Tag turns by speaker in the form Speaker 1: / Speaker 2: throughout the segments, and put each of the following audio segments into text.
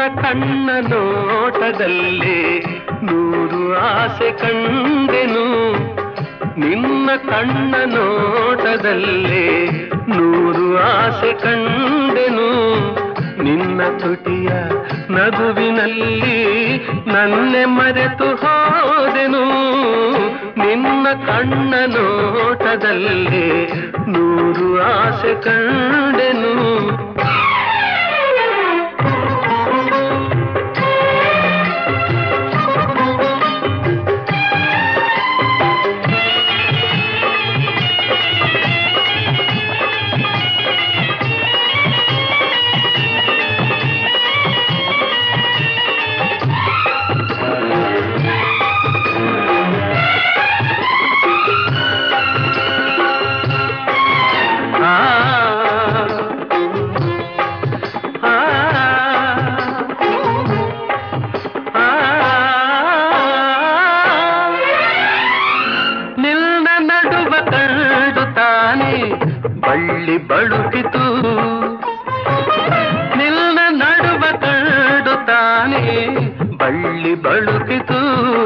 Speaker 1: ಕಣ್ಣ ನೋಟದಲ್ಲಿ ನೂರು ಆಸೆ ಕಂಡೆನು ನಿನ್ನ ಕಣ್ಣ ನೋಟದಲ್ಲಿ ನೂರು ಆಸೆ ಕಂಡೆನು ನಿನ್ನ ತುಟಿಯ ನಗುವಿನಲ್ಲಿ ನನ್ನೆ ಮರೆತು ಹೋದೆನು ನಿನ್ನ ಕಣ್ಣ ನೋಟದಲ್ಲಿ ನೂರು ಆಸೆ ಕಂಡೆನು ಆ ಆ ಆ ನಿನ್ನ ನಡುವ ಕಂಡು ತಾನೆ ಬಳ್ಳಿ ಬಳುಕಿತು ನಿನ್ನ ನಡುವ ಕಂಡು ತಾನೆ ಬಳ್ಳಿ ಬಳುಕಿತು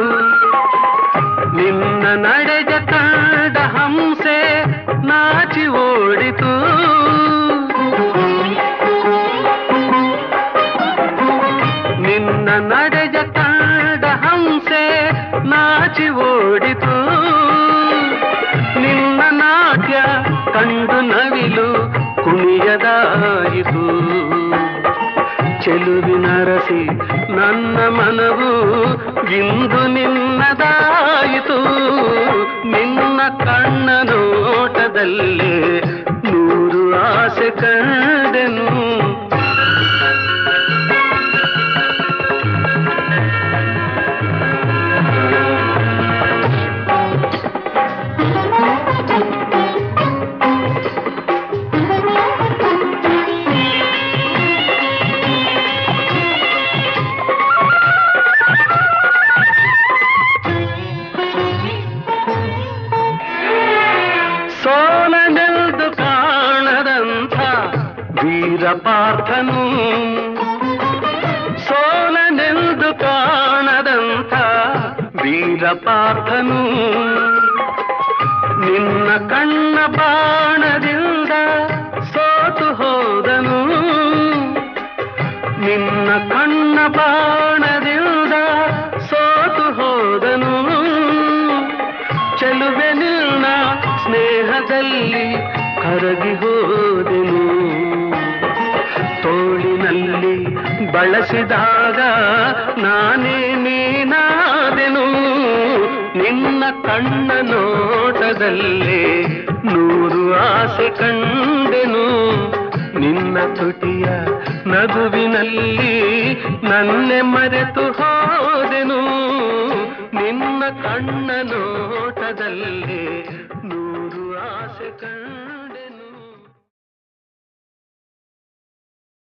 Speaker 1: ನಿನ್ನ ನಡೆದ ಕಂಡ ಹಂಸೆ ನಾಚಿ ಓಡಿತು ನಿನ್ನ ನಡೆದ ಕಂಡ ಹಂಸೆ ನಾಚಿ ಓಡಿತು ನಿನ್ನ ನಾಟ್ಯ ಕಂಡು ನವಿಲು ಕುಣಿಯದಾಯಿತು ಚೆಲುವಿನರಸಿ ನನ್ನ ಮನವು ಇಂದು ನಿನ್ನದಾಯಿತು ನಿನ್ನ ಕಣ್ಣ ನೋಟದಲ್ಲಿ ನೂರು ಆಸೆ ಕಂಡೆನು ಸೋಲನೆಲ್ದು ಕಾಣದಂಥ ವೀರಪಾರ್ಥನು ಸೋಲನೆಲ್ದು ಕಾಣದಂಥ ವೀರಪಾರ್ಥನು ನಿನ್ನ ಕಣ್ಣ ಬಾಣದಿಂದ ಸೋತು ಹೋದನು ನಿನ್ನ ಕಣ್ಣ ಬಾಣದಿಂದ ಸೋತು ಹೋದನು ಚೆಲುವೆ ನಿನ್ನ ಸ್ನೇಹದಲ್ಲಿ ಕರಗಿ ಹೋದೆನು ತೋಳಿನಲ್ಲಿ ಬಳಸಿದಾಗ ನಾನೇ ನೀನಾದೆನು ನಿನ್ನ ಕಣ್ಣ ನೋಟದಲ್ಲೇ ನೂರು ಆಸೆ ಕಂಡೆನು ನಿನ್ನ ತುಟಿಯ ನಗುವಿನಲ್ಲಿ ನನ್ನೆ ಮರೆತು ಹೋದೆನು ನಿನ್ನ ಕಣ್ಣ ನೋಟದಲ್ಲಿ ನೂರು ಆಸೆ ಕಂಡು